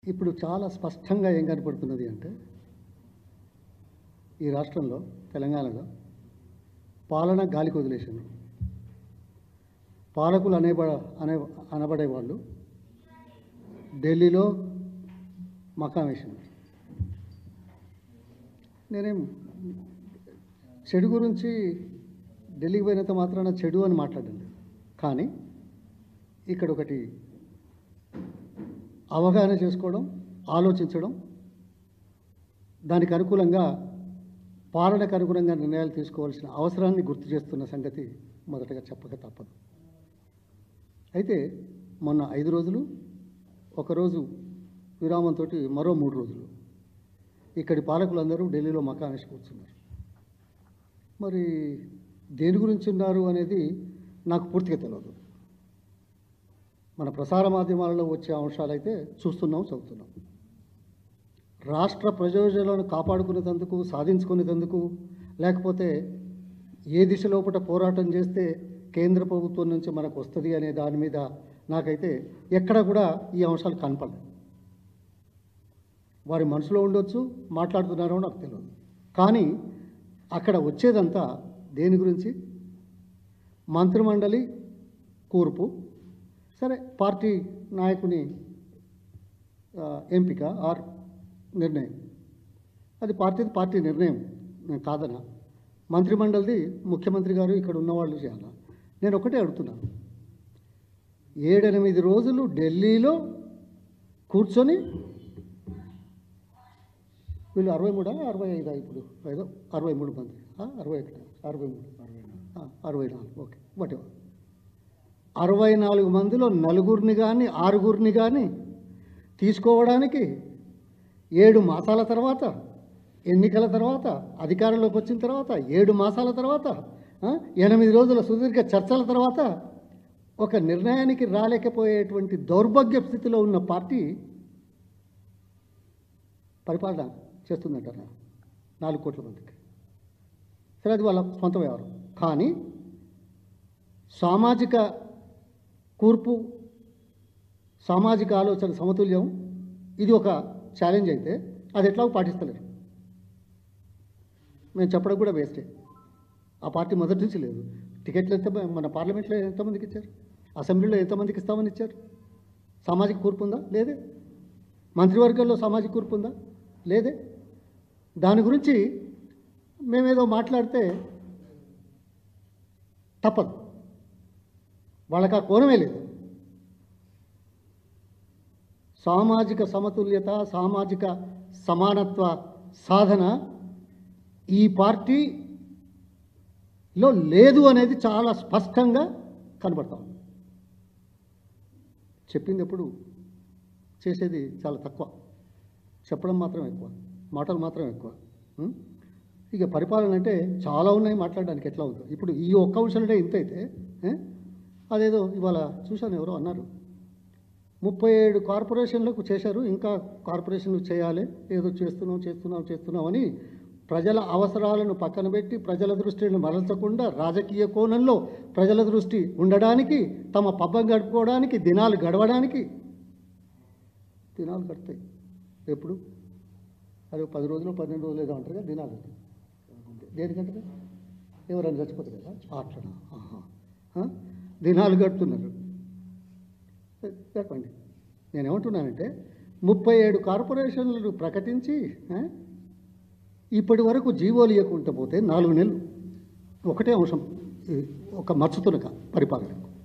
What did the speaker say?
ఇప్పుడు చాలా స్పష్టంగా ఏం కనపడుతున్నది అంటే ఈ రాష్ట్రంలో తెలంగాణలో పాలన గాలికి వదిలేసారు పాలకులు అనేబ అనే అనబడే వాళ్ళు ఢిల్లీలో మకాం వేసినారు నేనేం చెడు గురించి ఢిల్లీకి పోయినంత మాత్రాన చెడు అని మాట్లాడండి కానీ ఇక్కడ ఒకటి అవగాహన చేసుకోవడం ఆలోచించడం దానికి అనుకూలంగా పాలనకు అనుగుణంగా నిర్ణయాలు తీసుకోవాల్సిన అవసరాన్ని గుర్తు చేస్తున్న సంగతి మొదటగా చెప్పక తప్పదు అయితే మొన్న ఐదు రోజులు ఒకరోజు విరామంతో మరో మూడు రోజులు ఇక్కడి పాలకులందరూ ఢిల్లీలో మకానేసి కూర్చున్నారు మరి దేని గురించి ఉన్నారు అనేది నాకు పూర్తిగా తెలియదు మన ప్రసార మాధ్యమాలలో వచ్చే అంశాలైతే చూస్తున్నాం చదువుతున్నాం రాష్ట్ర ప్రయోజనాలను కాపాడుకునేందుకు సాధించుకునేందుకు లేకపోతే ఏ దిశ లోపల పోరాటం చేస్తే కేంద్ర ప్రభుత్వం నుంచి మనకు వస్తుంది అనే దాని మీద నాకైతే ఎక్కడ కూడా ఈ అంశాలు కనపడలేదు వారి మనసులో ఉండొచ్చు మాట్లాడుతున్నారో నాకు తెలియదు కానీ అక్కడ వచ్చేదంతా దేని గురించి మంత్రిమండలి కూర్పు సరే పార్టీ నాయకుని ఆ, ఎంపిక ఆర్ నిర్ణయం అది పార్టీది పార్టీ నిర్ణయం నేను కాదనా మంత్రిమండలిది ముఖ్యమంత్రి గారు ఇక్కడ ఉన్నవాళ్ళు చేయాలా నేను ఒకటే అడుగుతున్నాను ఏడెనిమిది రోజులు ఢిల్లీలో కూర్చొని వీళ్ళు అరవై మూడా అరవై ఐదా ఇప్పుడు ఏదో అరవై మూడు మంది ఆ, అరవై ఒకటి అరవై మూడు ఆ, అరవై నాలుగు ఓకే వాట్ అరవై నాలుగు మందిలో నలుగురిని కానీ ఆరుగురిని కానీ తీసుకోవడానికి ఏడు మాసాల తర్వాత ఎన్నికల తర్వాత అధికారంలోకి వచ్చిన తర్వాత ఏడు మాసాల తర్వాత ఆ, ఎనిమిది రోజుల సుదీర్ఘ చర్చల తర్వాత ఒక నిర్ణయానికి రాలేకపోయేటువంటి దౌర్భాగ్య స్థితిలో ఉన్న పార్టీ పరిపాలన చేస్తుందంటారా నాలుగు కోట్ల మందికి సరే అది వాళ్ళ సొంత వ్యవహారం కానీ సామాజిక కూర్పు సామాజిక ఆలోచన సమతుల్యం ఇది ఒక ఛాలెంజ్ అయితే అది ఎట్లా పాటిస్తలేరు మేము చెప్పడం కూడా వేస్టే ఆ పార్టీ మొదటి నుంచి లేదు టికెట్లు ఎంత మన పార్లమెంట్లో ఎంతమందికి ఇచ్చారు అసెంబ్లీలో ఎంతమందికి ఇస్తామని ఇచ్చారు సామాజిక కూర్పు ఉందా లేదే మంత్రివర్గంలో సామాజిక కూర్పు ఉందా లేదే దాని గురించి మేమేదో మాట్లాడితే తప్పదు వాళ్ళకి ఆ కోణమే లేదు సామాజిక సమతుల్యత సామాజిక సమానత్వ సాధన ఈ పార్టీలో లేదు అనేది చాలా స్పష్టంగా కనబడతాం చెప్పింది ఎప్పుడు చేసేది చాలా తక్కువ చెప్పడం మాత్రం ఎక్కువ మాటలు మాత్రం ఎక్కువ ఉం? ఇక పరిపాలన అంటే చాలా ఉన్నాయి మాట్లాడడానికి ఎట్లా ఉందో ఇప్పుడు ఈ ఒక్క అంశంలో ఇంత అయితే ఏ? అదేదో ఇవాళ చూశాను ఎవరో అన్నారు ముప్పై ఏడు కార్పొరేషన్లకు చేశారు ఇంకా కార్పొరేషన్లు చేయాలి ఏదో చేస్తున్నాం చేస్తున్నాం చేస్తున్నాం అని ప్రజల అవసరాలను పక్కన పెట్టి ప్రజల దృష్టిని మరల్చకుండా రాజకీయ కోణంలో ప్రజల దృష్టి ఉండడానికి తమ పబ్బం గడుపుకోవడానికి దినాలు గడవడానికి దినాలు గడుతాయి ఎప్పుడు అది ఒక పది రోజులు పన్నెండు రోజులు ఏదో అంటారు కదా దినాలు దేనికంటారు ఎవరైనా చచ్చిపోతారు కదా అట్లనా ఆహా. ఆ? దినాలు గడుపుతున్నారు చెప్పండి నేనేమంటున్నానంటే ముప్పై ఏడు కార్పొరేషన్లు ప్రకటించి ఆ, ఇప్పటి వరకు జీవోలు ఇవ్వకుండా పోతే నాలుగు నెలలు ఒకటే అంశం ఇది ఒక మచ్చుతునక పరిపాలనకు